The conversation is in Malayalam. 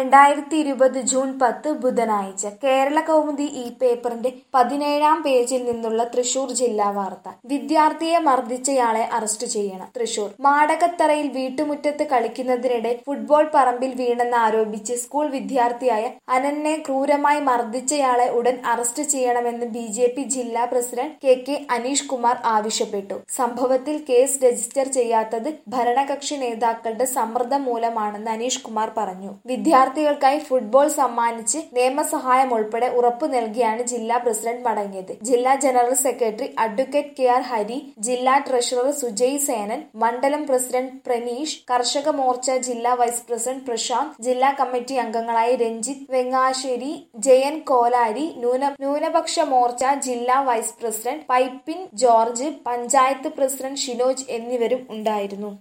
രണ്ടായിരത്തി ഇരുപത് ജൂൺ പത്ത് ബുധനാഴ്ച കേരള കൗമുദി ഈ പേപ്പറിന്റെ പതിനേഴാം പേജിൽ നിന്നുള്ള തൃശൂർ ജില്ലാ വാർത്ത വിദ്യാർത്ഥിയെ മർദ്ദിച്ചയാളെ അറസ്റ്റ് ചെയ്യണം തൃശൂർ മാടകത്തറയിൽ വീട്ടുമുറ്റത്ത് കളിക്കുന്നതിനിടെ ഫുട്ബോൾ പറമ്പിൽ വീണെന്ന് ആരോപിച്ച് സ്കൂൾ വിദ്യാർത്ഥിയായ അനന്നെ ക്രൂരമായി മർദ്ദിച്ചയാളെ ഉടൻ അറസ്റ്റ് ചെയ്യണമെന്ന് ബി ജെ പി ജില്ലാ president K K Aneesh Kumar ആവശ്യപ്പെട്ടു സംഭവത്തിൽ കേസ് രജിസ്റ്റർ ചെയ്യാത്തത് ഭരണകക്ഷി നേതാക്കളുടെ സമ്മർദ്ദം മൂലമാണെന്ന് അനീഷ് കുമാർ പറഞ്ഞു വിദ്യാർത്ഥികൾക്കായി ഫുട്ബോൾ സമ്മാനിച്ച് നിയമസഹായം ഉൾപ്പെടെ ഉറപ്പു നൽകിയാണ് ജില്ലാ പ്രസിഡന്റ് മടങ്ങിയത് ജില്ലാ general secretary advocate K R Hari ജില്ലാ ട്രഷറർ സുജയ് സേനൻ മണ്ഡലം പ്രസിഡന്റ് പ്രനീഷ് കർഷക മോർച്ച ജില്ലാ വൈസ് പ്രസിഡന്റ് പ്രശാന്ത് ജില്ലാ കമ്മിറ്റി അംഗങ്ങളായ രഞ്ജിത്ത് വെങ്ങാശ്ശേരി ജയൻ കോലാരി ന്യൂന ന്യൂനപക്ഷ മോർച്ച ജില്ലാ vice president Pipin George panchayat president Shinoj എന്നിവരും ഉണ്ടായിരുന്നു